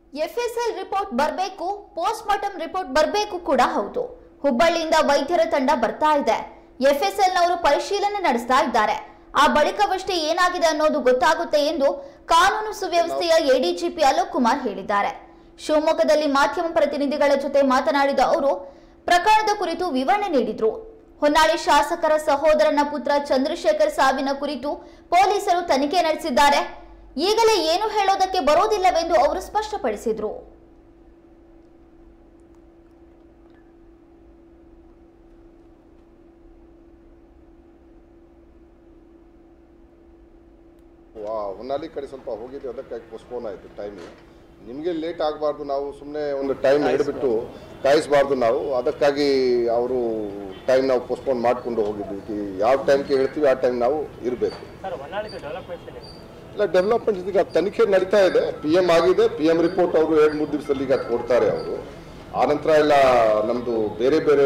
FSL report ಬರಬೇಕು post mortem report ಬರಬೇಕು ಕೂಡ ಹೌದು ಹುಬ್ಬಳ್ಳಿಯಿಂದ ವೈದ್ಯರ ತಂಡ ಬರ್ತಾ ಇದೆ ಎಫ್ಎಸ್ಎಲ್ ನವರು ಪರಿಶೀಲನೆ ನಡೆಸ್ತಾ ಇದ್ದಾರೆ ಆ ಬಳಿಕವಷ್ಟೇ ಏನಾಗಿದೆ ಅನ್ನೋದು ಗೊತ್ತಾಗುತ್ತೆ ಎಂದು ಕಾನೂನು ಸುವ್ಯವಸ್ಥೆಯ ಎಡಿಜಿಪಿ ಅಲೋಕ್ ಕುಮಾರ್ ಹೇಳಿದ್ದಾರೆ ಶಿವಮೊಗ್ಗದಲ್ಲಿ ಮಾಧ್ಯಮ ಪ್ರತಿನಿಧಿಗಳ ಜೊತೆ ಮಾತನಾಡಿದ ಅವರು ಪ್ರಕರಣದ ಕುರಿತು ವಿವರಣೆ ನೀಡಿದ್ರು ಹೊನ್ನಾಳಿ ಶಾಸಕರ ಸಹೋದರನ ಪುತ್ರ ಚಂದ್ರಶೇಖರ್ ಸಾವಿನ ಕುರಿತು ಪೊಲೀಸರು ತನಿಖೆ ನಡೆಸಿದ್ದಾರೆ ಈಗಲೇ ಏನು ಹೇಳೋದಕ್ಕೆ ಬರೋದಿಲ್ಲವೆಂದು ಅವರು ಸ್ಪಷ್ಟಪಡಿಸಿದ್ರು ವಾ ಹೊನ್ನಾಳಿ ಕಡೆ ಸ್ವಲ್ಪ ಹೋಗಿದ್ವಿ ಅದಕ್ಕಾಗಿ ಪೋಸ್ಟ್ಪೋನ್ ಆಯಿತು ಟೈಮು ನಿಮಗೆ ಲೇಟ್ ಆಗಬಾರ್ದು ನಾವು ಸುಮ್ಮನೆ ಒಂದು ಟೈಮ್ ಹಿಡಿಬಿಟ್ಟು ಕಾಯಿಸಬಾರ್ದು ನಾವು ಅದಕ್ಕಾಗಿ ಅವರು ಟೈಮ್ ನಾವು ಪೋಸ್ಟ್ಪೋನ್ ಮಾಡಿಕೊಂಡು ಹೋಗಿದ್ವಿ ಕಿ ಯಾವ ಟೈಮ್ಗೆ ಹೇಳ್ತೀವಿ ಆ ಟೈಮ್ ನಾವು ಇರಬೇಕು ಸರ್ ಹೊನ್ನಾಳಿದು ಡೆವಲಪ್ಮೆಂಟ್ಸ್ ಇದೆ ಇಲ್ಲ ಡೆವಲಪ್ಮೆಂಟ್ ಈಗ ತನಿಖೆ ನಡೀತಾ ಇದೆ ಪಿ ಎಮ್ ಆಗಿದೆ ಪಿ ಎಮ್ ರಿಪೋರ್ಟ್ ಅವರು ಎರಡು ಮೂರು ದಿವಸದಲ್ಲಿ ಈಗ ಕೊಡ್ತಾರೆ ಅವರು ಆನಂತರ ಎಲ್ಲ ನಮ್ಮದು ಬೇರೆ ಬೇರೆ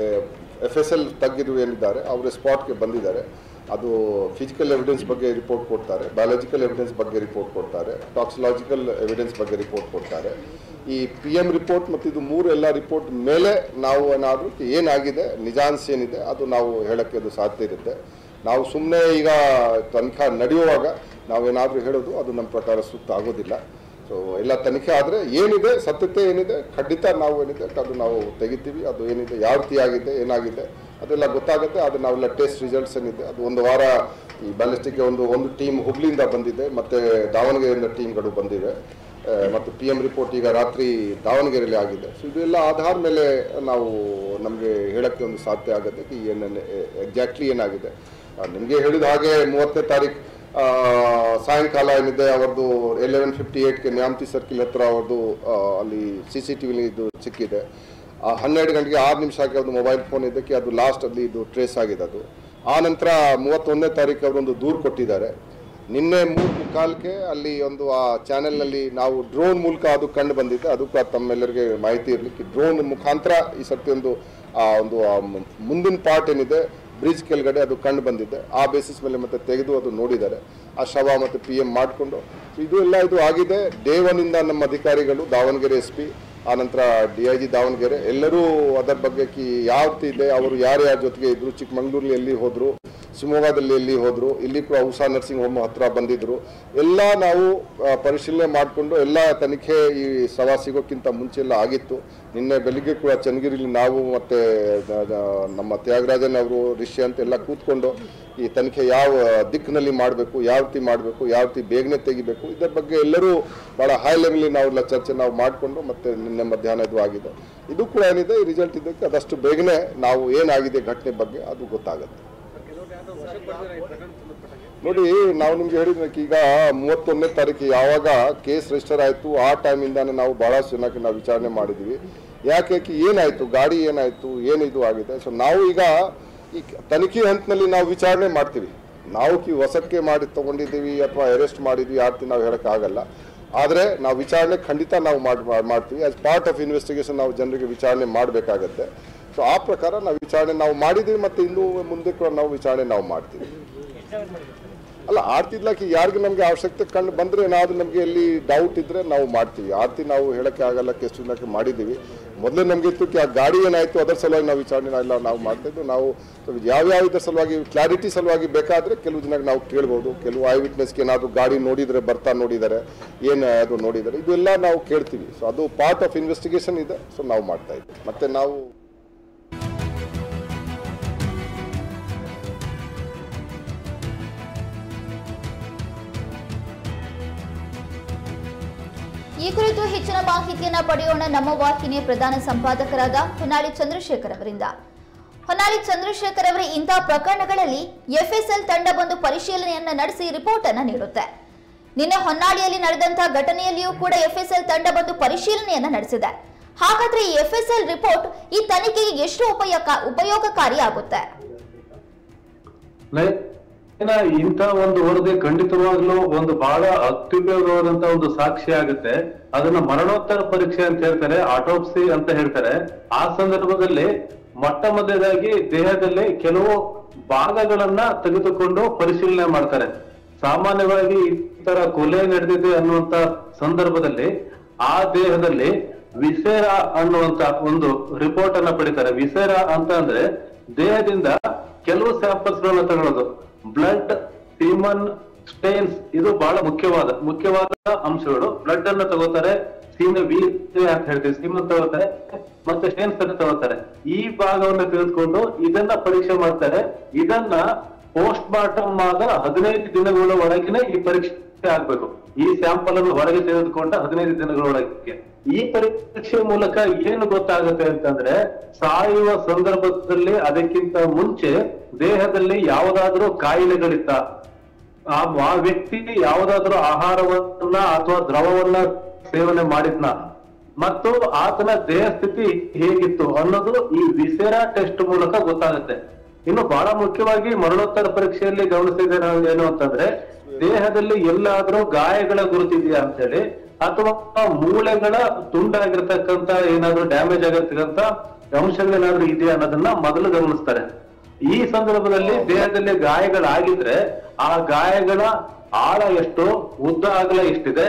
ಎಫ್ ಎಸ್ ಎಲ್ ತಗ್ಗಿರು ಏನಿದ್ದಾರೆ ಅವರು ಸ್ಪಾಟ್ಗೆ ಬಂದಿದ್ದಾರೆ ಅದು ಫಿಸಿಕಲ್ ಎವಿಡೆನ್ಸ್ ಬಗ್ಗೆ ರಿಪೋರ್ಟ್ ಕೊಡ್ತಾರೆ ಬಯಾಲಜಿಕಲ್ ಎವಿಡೆನ್ಸ್ ಬಗ್ಗೆ ರಿಪೋರ್ಟ್ ಕೊಡ್ತಾರೆ ಟಾಕ್ಸಿಲಾಜಿಕಲ್ ಎವಿಡೆನ್ಸ್ ಬಗ್ಗೆ ರಿಪೋರ್ಟ್ ಕೊಡ್ತಾರೆ ಈ ಪಿ ಎಮ್ ರಿಪೋರ್ಟ್ ಮತ್ತು ಇದು ಮೂರು ಎಲ್ಲ ರಿಪೋರ್ಟ್ ಮೇಲೆ ನಾವು ಏನಾದರೂ ಏನಾಗಿದೆ ನಿಜಾಂಶ ಏನಿದೆ ಅದು ನಾವು ಹೇಳೋಕ್ಕೆ ಅದು ಸಾಧ್ಯ ಇರುತ್ತೆ ನಾವು ಸುಮ್ಮನೆ ಈಗ ತನಿಖಾ ನಡೆಯುವಾಗ ನಾವೇನಾದರೂ ಹೇಳೋದು ಅದು ನಮ್ಮ ಪ್ರಕಾರ ಸೂಕ್ತ ಆಗೋದಿಲ್ಲ ಸೊ ಎಲ್ಲ ತನಿಖೆ ಆದರೆ ಏನಿದೆ ಸತ್ಯತೆ ಏನಿದೆ ಖಂಡಿತ ನಾವು ಏನಿದೆ ಅದು ನಾವು ತೆಗಿತೀವಿ ಅದು ಏನಿದೆ ಯಾವ ರೀತಿ ಆಗಿದೆ ಏನಾಗಿದೆ ಅದೆಲ್ಲ ಗೊತ್ತಾಗುತ್ತೆ ಅದು ನಾವೆಲ್ಲ ಟೆಸ್ಟ್ ರಿಸಲ್ಟ್ಸ್ ಏನಿದೆ ಅದು ಒಂದು ವಾರ ಈ ಬ್ಯಾಲಿಸ್ಟಿಕ್ಗೆ ಒಂದು ಒಂದು ಟೀಮ್ ಹುಬ್ಳಿಯಿಂದ ಬಂದಿದೆ ಮತ್ತು ದಾವಣಗೆರೆಯಿಂದ ಟೀಮ್ಗಳು ಬಂದಿವೆ ಆ, ಮತ್ತು ಪಿ ಎಮ್ ರಿಪೋರ್ಟ್ ಈಗ ರಾತ್ರಿ ದಾವಣಗೆರೆಯಲ್ಲಿ ಆಗಿದೆ ಸೊ ಇದೆಲ್ಲ ಆಧಾರ ಮೇಲೆ ನಾವು ನಮಗೆ ಹೇಳೋಕ್ಕೆ ಒಂದು ಸಾಧ್ಯ ಆಗುತ್ತೆ ಕಿ ಏನೇನು ಎಕ್ಸಾಕ್ಟ್ಲಿ ಏನಾಗಿದೆ ನಿಮಗೆ ಹೇಳಿದ ಹಾಗೆ ಮೂವತ್ತನೇ ತಾರೀಕು ಆ, ಸಾಯಂಕಾಲ ಏನಿದೆ ಅವ್ರದ್ದು ಎಲೆವೆನ್ ಫಿಫ್ಟಿ ಏಯ್ಟ್ಗೆ ನ್ಯಾಮತಿ ಸರ್ಕಿಲ್ ಹತ್ರ ಅವ್ರದ್ದು ಆ, ಅಲ್ಲಿ ಸಿ ಸಿ ಟಿ ವಿಲಿ ಇದು ಸಿಕ್ಕಿದೆ ಆ ಹನ್ನೆರಡು ಗಂಟೆಗೆ ಆರು ನಿಮಿಷಕ್ಕೆ ಒಂದು ಮೊಬೈಲ್ ಫೋನ್ ಇದಕ್ಕೆ ಅದು ಲಾಸ್ಟ್ ಅಲ್ಲಿ ಇದು ಟ್ರೇಸ್ ಆಗಿದೆ ಅದು ಆ ನಂತರ ಮೂವತ್ತೊಂದನೇ ತಾರೀಕು ಅವರೊಂದು ದೂರು ಕೊಟ್ಟಿದ್ದಾರೆ ನಿನ್ನೆ ಮೂರು ಮುಕ್ಕಾಲ್ಗೆ ಅಲ್ಲಿ ಒಂದು ಆ ಚಾನೆಲ್ನಲ್ಲಿ ನಾವು ಡ್ರೋನ್ ಮೂಲಕ ಅದು ಕಂಡು ಬಂದಿದೆ ಅದು ಕೂಡ ತಮ್ಮೆಲ್ಲರಿಗೆ ಮಾಹಿತಿ ಇರಲಿಕ್ಕೆ ಡ್ರೋನ್ ಮುಖಾಂತರ ಈ ಸರ್ತಿ ಒಂದು ಆ ಒಂದು ಆ ಮು- ಮುಂದಿನ ಪಾರ್ಟ್ ಏನಿದೆ ಬ್ರಿಡ್ಜ್ ಕೆಳಗಡೆ ಅದು ಕಂಡು ಬಂದಿದೆ ಆ ಬೇಸಿಸ್ ಮೇಲೆ ಮತ್ತೆ ತೆಗೆದು ಅದು ನೋಡಿದ್ದಾರೆ ಆ ಶವ ಮತ್ತು ಪಿ ಎಮ್ ಮಾಡಿಕೊಂಡು ಇದು ಎಲ್ಲ ಇದು ಆಗಿದೆ ಡೇ ಒನ್ನಿಂದ ನಮ್ಮ ಅಧಿಕಾರಿಗಳು ದಾವಣಗೆರೆ ಎಸ್ ಪಿ ಆನಂತರ ಡಿ ಐ ಜಿ ದಾವಣಗೆರೆ ಎಲ್ಲರೂ ಅದರ ಬಗ್ಗೆ ಕಿ ಯಾವ ರೀತಿ ಇದೆ ಅವರು ಯಾರ್ಯಾರ ಜೊತೆಗೆ ಇದ್ರು ಚಿಕ್ಕಮಂಗ್ಳೂರಲ್ಲಿ ಎಲ್ಲಿ ಹೋದ್ರು ಶಿವಮೊಗ್ಗದಲ್ಲಿ ಎಲ್ಲಿ ಹೋದ್ರು ಇಲ್ಲಿ ಕೂಡ ಉಷಾ ನರ್ಸಿಂಗ್ ಹೋಮ್ ಹತ್ರ ಬಂದಿದ್ರು ಎಲ್ಲ ನಾವು ಆ, ಪರಿಶೀಲನೆ ಮಾಡಿಕೊಂಡು ಎಲ್ಲ ತನಿಖೆ ಈ ಸಭಾ ಸಿಗೋಕ್ಕಿಂತ ಮುಂಚೆ ಎಲ್ಲ ಆಗಿತ್ತು ನಿನ್ನೆ ಬೆಳಿಗ್ಗೆ ಕೂಡ ಚನ್ನಗಿರಿಲಿ ನಾವು ಮತ್ತೆ ದ- ದ- ನಮ್ಮ ತ್ಯಾಗರಾಜನ್ ಅವರು ರಿಷಿ ಅಂತ ಎಲ್ಲ ಕೂತ್ಕೊಂಡು ಈ ತನಿಖೆ ಯಾವ ದಿಕ್ಕಿನಲ್ಲಿ ಮಾಡಬೇಕು ಯಾವ ರೀತಿ ಮಾಡಬೇಕು ಯಾವ ರೀತಿ ಬೇಗನೆ ತೆಗಿಬೇಕು ಇದರ ಬಗ್ಗೆ ಎಲ್ಲರೂ ಭಾಳ ಹೈ ಲೆವೆಲ್ ನಾವೆಲ್ಲ ಚರ್ಚೆ ನಾವು ಮಾಡಿಕೊಂಡು ಮತ್ತೆ ನಿನ್ನೆ ಮಧ್ಯಾಹ್ನ ಇದು ಆಗಿದೆ ಇದು ಕೂಡ ಏನಿದೆ ಈ ರಿಸಲ್ಟ್ ಇದಕ್ಕೆ ಅದಷ್ಟು ಬೇಗನೆ ನಾವು ಏನಾಗಿದೆ ಘಟನೆ ಬಗ್ಗೆ ಅದು ಗೊತ್ತಾಗುತ್ತೆ ನೋಡಿ ನಾವು ನಿಮ್ಗೆ ಹೇಳಿದ್ವಿ ಈಗ ಮೂವತ್ತೊಂದನೇ ತಾರೀಕು ಯಾವಾಗ ಕೇಸ್ ರಿಜಿಸ್ಟರ್ ಆಯಿತು ಆ ಟೈಮಿಂದಾನೆ ನಾವು ಬಹಳಷ್ಟು ಜನಕ್ಕೆ ನಾವು ವಿಚಾರಣೆ ಮಾಡಿದ್ವಿ ಯಾಕೆ ಕಿ ಏನಾಯಿತು ಗಾಡಿ ಏನಾಯಿತು ಏನು ಇದು ಆಗಿದೆ ಸೊ ನಾವು ಈಗ ಈ ತನಿಖೆ ಹಂತದಲ್ಲಿ ನಾವು ವಿಚಾರಣೆ ಮಾಡ್ತೀವಿ ನಾವು ಕಿ ವಸಕ್ಕೆ ಮಾಡಿ ತಗೊಂಡಿದ್ದೀವಿ ಅಥವಾ ಅರೆಸ್ಟ್ ಮಾಡಿದ್ವಿ ಆ ರೀತಿ ನಾವು ಹೇಳೋಕ್ಕಾಗಲ್ಲ ಆದರೆ ನಾವು ವಿಚಾರಣೆ ಖಂಡಿತ ನಾವು ಮಾಡಿ ಮಾಡ್ತೀವಿ ಆಸ್ ಪಾರ್ಟ್ ಆಫ್ ಇನ್ವೆಸ್ಟಿಗೇಷನ್ ನಾವು ಜನರಿಗೆ ವಿಚಾರಣೆ ಮಾಡಬೇಕಾಗತ್ತೆ ಸೊ ಆ ಪ್ರಕಾರ ನಾವು ವಿಚಾರಣೆ ನಾವು ಮಾಡಿದ್ದೀವಿ ಮತ್ತು ಇನ್ನೂ ಮುಂದೆ ಕೂಡ ನಾವು ವಿಚಾರಣೆ ನಾವು ಮಾಡ್ತೀವಿ ಅಲ್ಲ ಆಡ್ತಿದ್ಲಾಕಿ ಯಾರಿಗೆ ನಮಗೆ ಅವಶ್ಯಕತೆ ಕಂಡು ಬಂದರೆ ಏನಾದರೂ ನಮಗೆ ಎಲ್ಲಿ ಡೌಟ್ ಇದ್ದರೆ ನಾವು ಮಾಡ್ತೀವಿ ಆರ್ತಿ ನಾವು ಹೇಳೋಕ್ಕೆ ಆಗಲ್ಲ ಕೆಸ್ಟ್ ಇಲ್ಲಕ್ಕೆ ಮಾಡಿದ್ದೀವಿ ಮೊದಲೇ ನಮಗೆ ಇತ್ತು ಕಿ ಆ ಗಾಡಿ ಏನಾಯಿತು ಅದರ ಸಲುವಾಗಿ ನಾವು ವಿಚಾರಣೆ ಎಲ್ಲ ನಾವು ಮಾಡ್ತಾಯಿದ್ದು ನಾವು ಯಾವ್ಯಾವ ಇದ್ರ ಸಲುವಾಗಿ ಕ್ಲಾರಿಟಿ ಸಲುವಾಗಿ ಬೇಕಾದರೆ ಕೆಲವು ಜನಕ್ಕೆ ನಾವು ಕೇಳ್ಬೋದು ಕೆಲವು ಐ ವಿಟ್ನೆಸ್ಗೆ ಏನಾದರೂ ಗಾಡಿ ನೋಡಿದರೆ ಬರ್ತಾ ನೋಡಿದ್ದಾರೆ ಏನು ಅದು ನೋಡಿದ್ದಾರೆ ಇದೆಲ್ಲ ನಾವು ಕೇಳ್ತೀವಿ ಸೊ ಅದು ಪಾರ್ಟ್ ಆಫ್ ಇನ್ವೆಸ್ಟಿಗೇಷನ್ ಇದೆ ಸೊ ನಾವು ಮಾಡ್ತಾ ಇದ್ದೀವಿ ಮತ್ತು ನಾವು ಈ ಕುರಿತು ಹೆಚ್ಚಿನ ಮಾಹಿತಿಯನ್ನ ಪಡೆಯೋಣ ನಮ್ಮ ವಾಹಿನಿಯ ಪ್ರಧಾನ ಸಂಪಾದಕರಾದ ಹೊನ್ನಾಳಿ ಚಂದ್ರಶೇಖರ್ ಅವರಿಂದ ಹೊನ್ನಾಳಿ ಚಂದ್ರಶೇಖರ್ ಅವರೇ ಇಂತಹ ಪ್ರಕರಣಗಳಲ್ಲಿ ಎಫ್ಎಸ್ಎಲ್ ತಂಡ ಬಂದು ಪರಿಶೀಲನೆಯನ್ನ ನಡೆಸಿ ರಿಪೋರ್ಟ್ ಅನ್ನ ನೀಡುತ್ತೆ ನಿನ್ನೆ ಹೊನ್ನಾಳಿಯಲ್ಲಿ ನಡೆದಂತಹ ಘಟನೆಯಲ್ಲಿಯೂ ಕೂಡ ಎಫ್ಎಸ್ಎಲ್ ತಂಡ ಬಂದು ಪರಿಶೀಲನೆಯನ್ನ ನಡೆಸಿದೆ ಹಾಗಾದ್ರೆ ಈ ಎಫ್ಎಸ್ಎಲ್ ರಿಪೋರ್ಟ್ ಈ ತನಿಖೆಗೆ ಎಷ್ಟು ಉಪಯೋಗ ಉಪಯೋಗಕಾರಿ ಆಗುತ್ತೆ ಏನ ಇಂಥ ಒಂದು ವರದಿ ಖಂಡಿತವಾಗ್ಲೂ ಒಂದು ಬಹಳ ಅತ್ಯುಪಯೋಗವಾದಂತ ಒಂದು ಸಾಕ್ಷಿ ಆಗುತ್ತೆ ಅದನ್ನ ಮರಣೋತ್ತರ ಪರೀಕ್ಷೆ ಅಂತ ಹೇಳ್ತಾರೆ ಆಟೋಪ್ಸಿ ಅಂತ ಹೇಳ್ತಾರೆ ಆ ಸಂದರ್ಭದಲ್ಲಿ ಮೊಟ್ಟ ಮೊದಲದಾಗಿ ದೇಹದಲ್ಲಿ ಕೆಲವು ಭಾಗಗಳನ್ನ ತೆಗೆದುಕೊಂಡು ಪರಿಶೀಲನೆ ಮಾಡ್ತಾರೆ ಸಾಮಾನ್ಯವಾಗಿ ಈ ತರ ಕೊಲೆ ನಡೆದಿದೆ ಅನ್ನುವಂತ ಸಂದರ್ಭದಲ್ಲಿ ಆ ದೇಹದಲ್ಲಿ ವಿಸೇರ ಅನ್ನುವಂತ ಒಂದು ರಿಪೋರ್ಟ್ ಅನ್ನ ಪಡಿತಾರೆ ವಿಸೇರ ಅಂತ ಅಂದ್ರೆ ದೇಹದಿಂದ ಕೆಲವು ಸ್ಯಾಂಪಲ್ಸ್ ಗಳನ್ನ ತಗೊಳ್ಳೋದು ಬ್ಲಡ್ ಸೀಮನ್ ಸ್ಟೇನ್ಸ್ ಇದು ಬಹಳ ಮುಖ್ಯವಾದ ಮುಖ್ಯವಾದ ಅಂಶಗಳು ಬ್ಲಡ್ ಅನ್ನ ತಗೋತಾರೆ ಸೀಮೆ ವಿ ಅಂತ ಹೇಳ್ತೀವಿ ಸೀಮನ್ ತಗೋತಾರೆ ಮತ್ತೆ ಸ್ಟೇನ್ಸ್ ಅನ್ನ ತಗೋತಾರೆ ಈ ಭಾಗವನ್ನು ತೆಗೆದುಕೊಂಡು ಇದನ್ನ ಪರೀಕ್ಷೆ ಮಾಡ್ತಾರೆ ಇದನ್ನ ಪೋಸ್ಟ್ ಮಾರ್ಟಮ್ ಆದ ಹದಿನೈದು ದಿನಗಳ ಒಳಗಿನ ಈ ಪರೀಕ್ಷೆ ಆಗ್ಬೇಕು ಈ ಸ್ಯಾಂಪಲ್ ಅನ್ನು ಹೊರಗೆ ತೆಗೆದುಕೊಂಡ ಹದಿನೈದು ದಿನಗಳೊಳಗೆ ಈ ಪರೀಕ್ಷೆ ಮೂಲಕ ಏನು ಗೊತ್ತಾಗುತ್ತೆ ಅಂತಂದ್ರೆ ಸಾಯುವ ಸಂದರ್ಭದಲ್ಲಿ ಅದಕ್ಕಿಂತ ಮುಂಚೆ ದೇಹದಲ್ಲಿ ಯಾವುದಾದ್ರೂ ಕಾಯಿಲೆಗಳಿತ್ತ ಆ ಆ ವ್ಯಕ್ತಿ ಯಾವುದಾದ್ರೂ ಆಹಾರವನ್ನ ಅಥವಾ ದ್ರವವನ್ನ ಸೇವನೆ ಮಾಡಿದ್ನ ಮತ್ತು ಆತನ ದೇಹ ಸ್ಥಿತಿ ಹೇಗಿತ್ತು ಅನ್ನೋದು ಈ ವಿಸೆರಾ ಟೆಸ್ಟ್ ಮೂಲಕ ಗೊತ್ತಾಗುತ್ತೆ ಇನ್ನು ಬಹಳ ಮುಖ್ಯವಾಗಿ ಮರಣೋತ್ತರ ಪರೀಕ್ಷೆಯಲ್ಲಿ ಗಮನಿಸಿದ ಏನು ಅಂತಂದ್ರೆ ದೇಹದಲ್ಲಿ ಎಲ್ಲಾದ್ರೂ ಗಾಯಗಳ ಗುರುತಿದೆಯಾ ಅಂತ ಹೇಳಿ ಅಥವಾ ಮೂಳೆಗಳ ತುಂಡಾಗಿರ್ತಕ್ಕಂತ ಏನಾದ್ರೂ ಡ್ಯಾಮೇಜ್ ಆಗಿರ್ತಕ್ಕಂತ ಅಂಶಗಳೇನಾದ್ರೂ ಇದೆಯಾ ಅನ್ನೋದನ್ನ ಮೊದಲು ಗಮನಿಸ್ತಾರೆ ಈ ಸಂದರ್ಭದಲ್ಲಿ ದೇಹದಲ್ಲಿ ಗಾಯಗಳಾಗಿದ್ರೆ ಆ ಗಾಯಗಳ ಆಳ ಎಷ್ಟು ಉದ್ದ ಅಗಲ ಎಷ್ಟಿದೆ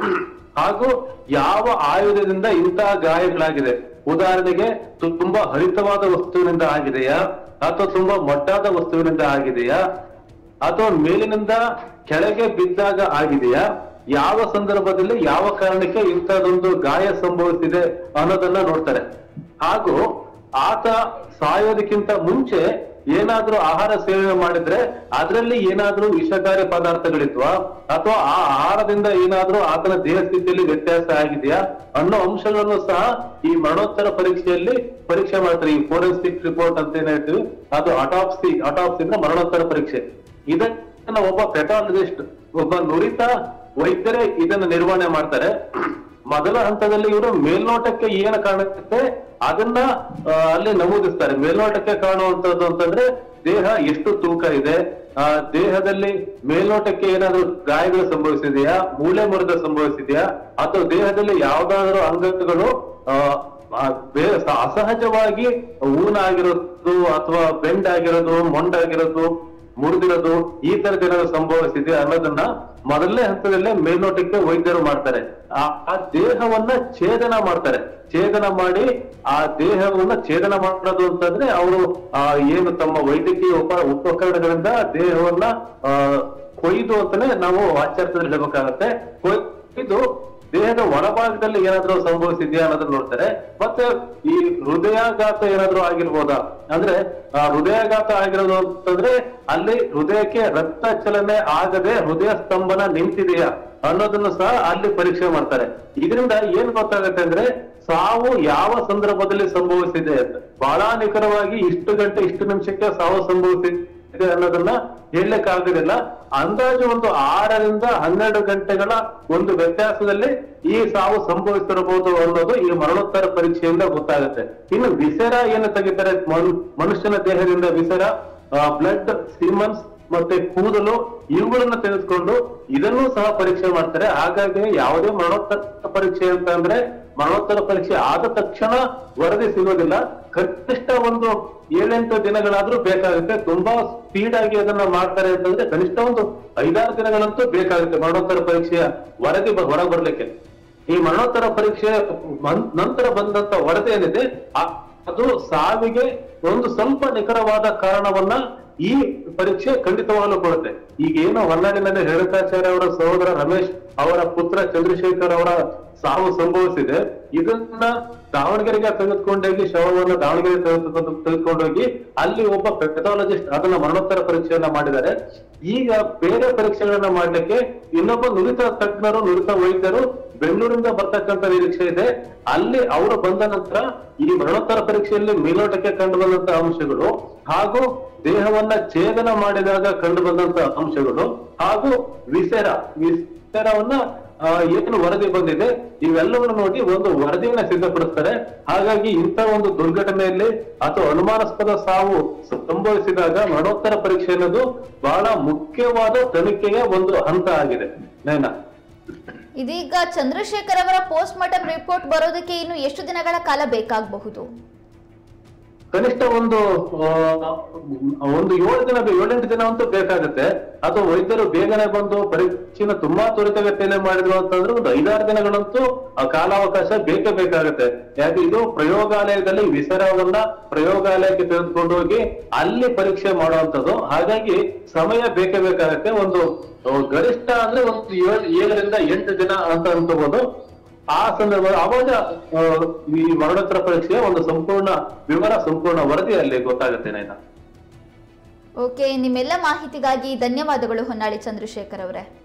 ಹಾಗೂ ಯಾವ ಆಯುಧದಿಂದ ಇಂತಹ ಗಾಯಗಳಾಗಿದೆ ಉದಾಹರಣೆಗೆ ತು- ತುಂಬಾ ಹರಿತವಾದ ವಸ್ತುವಿನಿಂದ ಆಗಿದೆಯಾ ಅಥವಾ ತುಂಬಾ ಮೊಟ್ಟಾದ ವಸ್ತುವಿನಿಂದ ಆಗಿದೆಯಾ ಅಥವಾ ಮೇಲಿನಿಂದ ಕೆಳಗೆ ಬಿದ್ದಾಗ ಆಗಿದೆಯಾ ಯಾವ ಸಂದರ್ಭದಲ್ಲಿ ಯಾವ ಕಾರಣಕ್ಕೆ ಇಂಥದೊಂದು ಗಾಯ ಸಂಭವಿಸಿದೆ ಅನ್ನೋದನ್ನ ನೋಡ್ತಾರೆ ಹಾಗೂ ಆತ ಸಾಯೋದಕ್ಕಿಂತ ಮುಂಚೆ ಏನಾದ್ರೂ ಆಹಾರ ಸೇವನೆ ಮಾಡಿದ್ರೆ ಅದರಲ್ಲಿ ಏನಾದ್ರೂ ವಿಷಕಾರಿ ಪದಾರ್ಥಗಳಿದ್ವಾ ಅಥವಾ ಆ ಆಹಾರದಿಂದ ಏನಾದ್ರೂ ಆತನ ದೇಹ ಸ್ಥಿತಿಯಲ್ಲಿ ವ್ಯತ್ಯಾಸ ಆಗಿದೆಯಾ ಅನ್ನೋ ಅಂಶಗಳನ್ನು ಸಹ ಈ ಮರಣೋತ್ತರ ಪರೀಕ್ಷೆಯಲ್ಲಿ ಪರೀಕ್ಷೆ ಮಾಡ್ತಾರೆ ಈ ಫೋರೆನ್ಸಿಕ್ ರಿಪೋರ್ಟ್ ಅಂತ ಏನ್ ಹೇಳ್ತೀವಿ ಅದು ಅಟಾಪ್ಸಿ ಅಟಾಪ್ಸಿ ಅಂದ್ರೆ ಮರಣೋತ್ತರ ಪರೀಕ್ಷೆ ಇದನ್ನ ಒಬ್ಬ ಪೆಟಾಲಜಿಸ್ಟ್ ಒಬ್ಬ ನುರಿತ ವೈದ್ಯರೇ ಇದನ್ನ ನಿರ್ವಹಣೆ ಮಾಡ್ತಾರೆ ಮೊದಲ ಹಂತದಲ್ಲಿ ಇವರು ಮೇಲ್ನೋಟಕ್ಕೆ ಏನು ಕಾಣುತ್ತೆ ಅದನ್ನ ಆ, ಅಲ್ಲಿ ನಮೂದಿಸ್ತಾರೆ ಮೇಲ್ನೋಟಕ್ಕೆ ಕಾಣುವಂತದ್ದು ಅಂತಂದ್ರೆ ದೇಹ ಎಷ್ಟು ತೂಕ ಇದೆ ಆ ದೇಹದಲ್ಲಿ ಮೇಲ್ನೋಟಕ್ಕೆ ಏನಾದ್ರೂ ಗಾಯಗಳು ಸಂಭವಿಸಿದೆಯಾ ಮೂಳೆ ಮುರಿದ ಸಂಭವಿಸಿದೆಯಾ ಅಥವಾ ದೇಹದಲ್ಲಿ ಯಾವ್ದಾದ್ರು ಅಂಗಗಳು ಆ ಆ, ಬೇ- ಸ- ಅಸಹಜವಾಗಿ ಊನ ಆಗಿರೋದು ಅಥವಾ ಬೆಂಡ್ ಆಗಿರೋದು ಮೊಂಡಾಗಿರೋದು ಮುರಿದಿರೋದು ಈ ತರದ ಏನಾದ್ರು ಸಂಭವಿಸಿದೆ ಅನ್ನೋದನ್ನ ಮೊದಲನೇ ಹಂತದಲ್ಲೇ ಮೇಲ್ನೋಟಕ್ಕೆ ವೈದ್ಯರು ಮಾಡ್ತಾರೆ ಆ ಆ ದೇಹವನ್ನ ಛೇದನ ಮಾಡ್ತಾರೆ ಛೇದನ ಮಾಡಿ ಆ ದೇಹವನ್ನ ಛೇದನ ಮಾಡೋದು ಅಂತಂದ್ರೆ ಅವರು ಆ ಏನು ತಮ್ಮ ವೈದ್ಯಕೀಯ ಉಪ ಉಪಕರಣಗಳಿಂದ ದೇಹವನ್ನ ಆ ಕೊಯ್ದು ಅಂತಾನೆ ನಾವು ವಾಚ್ಯಾರ್ಥದಲ್ಲಿ ಹೇಳ್ಬೇಕಾಗತ್ತೆ ಕೊಯ್ದು ದೇಹದ ಒಳಭಾಗದಲ್ಲಿ ಏನಾದ್ರೂ ಸಂಭವಿಸಿದ್ಯಾ ಅನ್ನೋದನ್ನ ನೋಡ್ತಾರೆ ಮತ್ತೆ ಈ ಹೃದಯಾಘಾತ ಏನಾದ್ರೂ ಆಗಿರ್ಬೋದಾ ಅಂದ್ರೆ ಆ ಹೃದಯಾಘಾತ ಆಗಿರೋದು ಅಂತಂದ್ರೆ ಅಲ್ಲಿ ಹೃದಯಕ್ಕೆ ರಕ್ತ ಚಲನೆ ಆಗದೆ ಹೃದಯ ಸ್ತಂಭನ ನಿಂತಿದೆಯಾ ಅನ್ನೋದನ್ನು ಸಹ ಅಲ್ಲಿ ಪರೀಕ್ಷೆ ಮಾಡ್ತಾರೆ ಇದರಿಂದ ಏನ್ ಗೊತ್ತಾಗುತ್ತೆ ಅಂದ್ರೆ ಸಾವು ಯಾವ ಸಂದರ್ಭದಲ್ಲಿ ಸಂಭವಿಸಿದೆ ಅಂತ ಬಹಳ ನಿಖರವಾಗಿ ಇಷ್ಟು ಗಂಟೆ ಇಷ್ಟು ನಿಮಿಷಕ್ಕೆ ಸಾವು ಸಂಭವಿಸಿದೆ ಇದೆ ಅನ್ನೋದನ್ನ ಹೇಳಲಿಕ್ಕೆ ಆಗೋದಿಲ್ಲ ಅಂದಾಜು ಒಂದು ಆರರಿಂದ ಹನ್ನೆರಡು ಗಂಟೆಗಳ ಒಂದು ವ್ಯತ್ಯಾಸದಲ್ಲಿ ಈ ಸಾವು ಸಂಭವಿಸಿರಬಹುದು ಅನ್ನೋದು ಈ ಮರಣೋತ್ತರ ಪರೀಕ್ಷೆಯಿಂದ ಗೊತ್ತಾಗುತ್ತೆ ಇನ್ನು ವಿಸೆರ ಏನು ತೆಗಿತಾರೆ ಮನು- ಮನುಷ್ಯನ ದೇಹದಿಂದ ವಿಸೆರ ಬ್ಲಡ್ ಸಿಮನ್ಸ್ ಮತ್ತೆ ಕೂದಲು ಇವುಗಳನ್ನ ತೆಗೆದುಕೊಂಡು ಇದನ್ನೂ ಸಹ ಪರೀಕ್ಷೆ ಮಾಡ್ತಾರೆ ಹಾಗಾಗಿ ಯಾವುದೇ ಮರಣೋತ್ತರ ಪರೀಕ್ಷೆ ಅಂತ ಅಂದ್ರೆ ಮರಣೋತ್ತರ ಪರೀಕ್ಷೆ ಆದ ತಕ್ಷಣ ವರದಿ ಸಿಗೋದಿಲ್ಲ ಕನಿಷ್ಠ ಒಂದು ಏಳೆಂಟು ದಿನಗಳಾದ್ರೂ ಬೇಕಾಗುತ್ತೆ ತುಂಬಾ ಸ್ಪೀಡ್ ಆಗಿ ಅದನ್ನ ಮಾಡ್ತಾರೆ ಅಂತಂದ್ರೆ ಕನಿಷ್ಠ ಒಂದು ಐದಾರು ದಿನಗಳಂತೂ ಬೇಕಾಗುತ್ತೆ ಮರಣೋತ್ತರ ಪರೀಕ್ಷೆಯ ವರದಿ ಬ- ಹೊರ ಬರ್ಲಿಕ್ಕೆ ಈ ಮರಣೋತ್ತರ ಪರೀಕ್ಷೆ ಮನ್- ನಂತರ ಬಂದಂತ ವರದಿ ಏನಿದೆ ಆ- ಅದು ಸಾವಿಗೆ ಒಂದು ಸ್ವಲ್ಪ ನಿಖರವಾದ ಕಾರಣವನ್ನ ಈ ಪರೀಕ್ಷೆ ಖಂಡಿತವಾಗಲೂ ಕೊಡುತ್ತೆ ಈಗ ಏನು ಹೊನ್ನಾಳಿನಲ್ಲಿ ರೇಣುಕಾಚಾರ್ಯ ಅವರ ಸಹೋದರ ರಮೇಶ್ ಅವರ ಪುತ್ರ ಚಂದ್ರಶೇಖರ್ ಅವರ ಸಾವು ಸಂಭವಿಸಿದೆ ಇದನ್ನ ದಾವಣಗೆರೆಗೆ ತೆಗೆದುಕೊಂಡೋಗಿ ಶವವನ್ನು ದಾವಣಗೆರೆ ತೆಗೆದುಕೊಂಡು ತೆಗೆದುಕೊಂಡೋಗಿ ಅಲ್ಲಿ ಒಬ್ಬ ಪೆಥಾಲಜಿಸ್ಟ್ ಅದನ್ನ ಮರಣೋತ್ತರ ಪರೀಕ್ಷೆಯನ್ನ ಮಾಡಿದ್ದಾರೆ ಈಗ ಬೇರೆ ಪರೀಕ್ಷೆಗಳನ್ನ ಮಾಡ್ಲಿಕ್ಕೆ ಇನ್ನೊಬ್ಬ ನುರಿತ ತಜ್ಞರು ನುರಿತ ವೈದ್ಯರು ಬೆಂಗಳೂರಿಂದ ಬರ್ತಕ್ಕಂತ ನಿರೀಕ್ಷೆ ಇದೆ ಅಲ್ಲಿ ಅವರು ಬಂದ ನಂತರ ಈ ಮರಣೋತ್ತರ ಪರೀಕ್ಷೆಯಲ್ಲಿ ಮೇಲ್ನೋಟಕ್ಕೆ ಕಂಡು ಬಂದಂತ ಅಂಶಗಳು ಹಾಗೂ ದೇಹವನ್ನ ಛೇದನ ಮಾಡಿದಾಗ ಕಂಡು ಬಂದಂತ ಅಂಶಗಳು ಹಾಗೂ ವಿಸೆರ ವಿಸೆರವನ್ನ ಆ, ಏನು ವರದಿ ಬಂದಿದೆ ಇವೆಲ್ಲವನ್ನು ನೋಡಿ ಒಂದು ವರದಿಯನ್ನ ಸಿದ್ಧಪಡಿಸ್ತಾರೆ ಹಾಗಾಗಿ ಇಂಥ ಒಂದು ದುರ್ಘಟನೆಯಲ್ಲಿ ಅಥವಾ ಅನುಮಾನಾಸ್ಪದ ಸಾವು ಸಂಭವಿಸಿದಾಗ ಮರಣೋತ್ತರ ಪರೀಕ್ಷೆ ಅನ್ನೋದು ಬಹಳ ಮುಖ್ಯವಾದ ತನಿಖೆಯ ಒಂದು ಹಂತ ಆಗಿದೆ ನಯನ ಇದೀಗ ಚಂದ್ರಶೇಖರ್ ಅವರ ಪೋಸ್ಟ್ ಮಾರ್ಟಮ್ ರಿಪೋರ್ಟ್ ಬರೋದಕ್ಕೆ ಇನ್ನು ಎಷ್ಟು ದಿನಗಳ ಕಾಲ ಬೇಕಾಗಬಹುದು ಕನಿಷ್ಠ ಒಂದು ಆ, ಒಂದು ಏಳು ದಿನ ಬೇ- ಏಳೆಂಟು ದಿನ ಅಂತೂ ಬೇಕಾಗುತ್ತೆ ಅದು ವೈದ್ಯರು ಬೇಗನೆ ಬಂದು ಪರೀಕ್ಷೆನ ತುಂಬಾ ತ್ವರಿತಗತಿಯಲ್ಲಿ ಮಾಡಿದ್ರು ಅಂತಂದ್ರೆ ಒಂದು ಐದಾರು ದಿನಗಳಂತೂ ಆ ಕಾಲಾವಕಾಶ ಬೇಕೇ ಬೇಕಾಗುತ್ತೆ ಯಾಕೆ ಇದು ಪ್ರಯೋಗಾಲಯದಲ್ಲಿ ವಿಸರವನ್ನ ಪ್ರಯೋಗಾಲಯಕ್ಕೆ ತೆಗೆದುಕೊಂಡು ಹೋಗಿ ಅಲ್ಲಿ ಪರೀಕ್ಷೆ ಮಾಡುವಂತದ್ದು ಹಾಗಾಗಿ ಸಮಯ ಬೇಕೇ ಬೇಕಾಗುತ್ತೆ ಒಂದು ಆ, ಗರಿಷ್ಠ ಅಂದ್ರೆ ಒಂದು ಏಳ್- ಏಳರಿಂದ ಎಂಟು ದಿನ ಅಂತ ಅನ್ಕೋಬಹುದು ಆ ಸಂದರ್ಭ ಅವಾಗ ಆ, ಈ ಮರಣೋತ್ತರ ಪರೀಕ್ಷೆಯ ಒಂದು ಸಂಪೂರ್ಣ ವಿವರ ಸಂಪೂರ್ಣ ವರದಿ ಅಲ್ಲಿ ಗೊತ್ತಾಗುತ್ತೆ ನೈನಾ ಓಕೆ ನಿಮ್ಮೆಲ್ಲ ಮಾಹಿತಿಗಾಗಿ ಧನ್ಯವಾದಗಳು ಹೊನ್ನಾಳಿ ಚಂದ್ರಶೇಖರ್ ಅವರೇ